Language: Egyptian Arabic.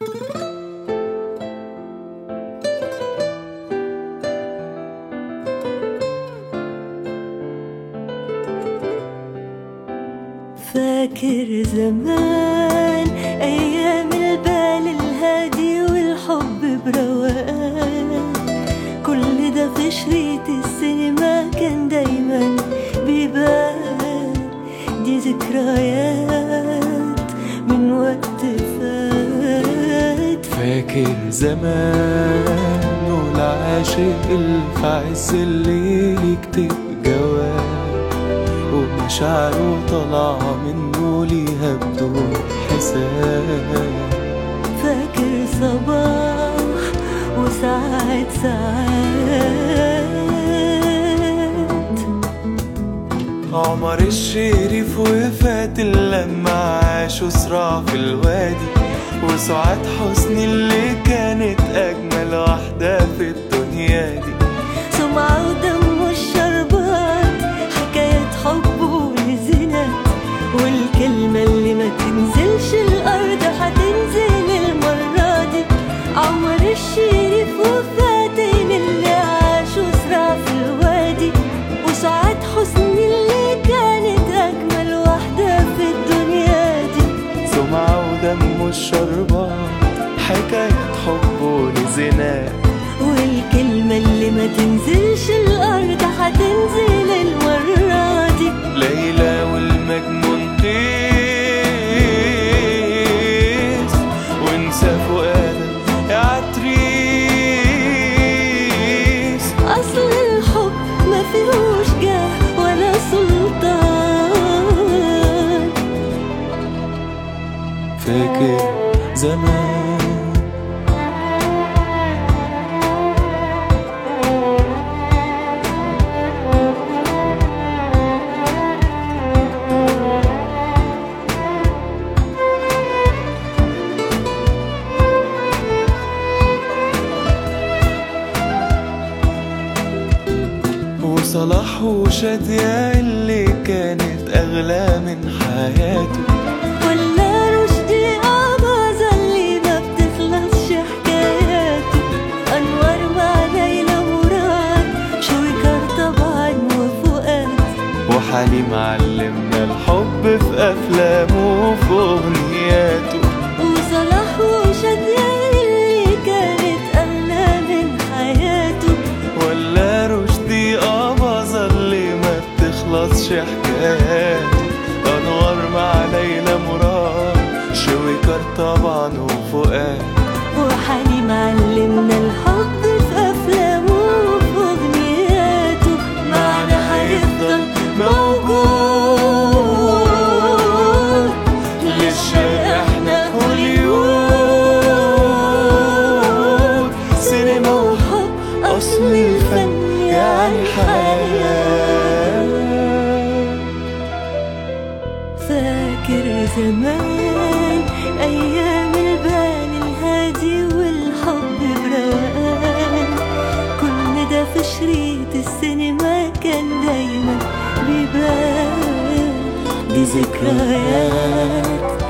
فاكر زمان أيام البال الهادي والحب بروقان كل ده في شريط السينما كان دايما بيبان دي ذكريات من وقت فات فاكر زمان والعاشق اللي في عز الليل يكتب جواب ومشاعره طالعة منه ليها بدون حساب فاكر صباح وساعات ساعات عمر الشريف وفات لما عاشوا صراع في الوادي وسعاد حسني اللي كانت أجمل واحدة في الدنيا دي سمعة ودم الشربات حكاية حب ولزنات والكلمة اللي ما تنزلش الأرض هتنزل المرة دي عمر الشريف وفاتن اللي عاشوا صراع في الوادي وسعاد حسني اللي كانت أجمل واحدة في الدنيا دي سمعة ودم الشربات حكاية حب ولزنا والكلمة اللي ما تنزلش الأرض هتنزل المرة دي ليلى والمجنون قيس وانسى فؤادك يا عتريس أصل الحب ما فيهوش جاه ولا سلطان فاكر زمان وصلاح وشادية اللي كانت أغلى من حياته ولا رشدي أباظة اللي ما بتخلصش حكاياته أنوار مع ليلى مراد شويكار طبعا وفؤاد وحليم علمنا الحب في أفلامه وفي أغنياته وصلاح وشادية اللي كانت أغلى من حياته ولا رشدي أباظة اللي ما بتخلصش حكاياته أنوار مع ليلى مراد شويكار طبعا وفؤاد وحليم علمنا الحب في أفلامه وفي أغنياته معنا هيفضل موجود للشرق احنا هوليوود سينما وحب أصل الفن يعني حياة فاكر زمان أيام البال الهادي والحب بروقان كل ده في شريط السينما كان دايما بيبان دي ذكريات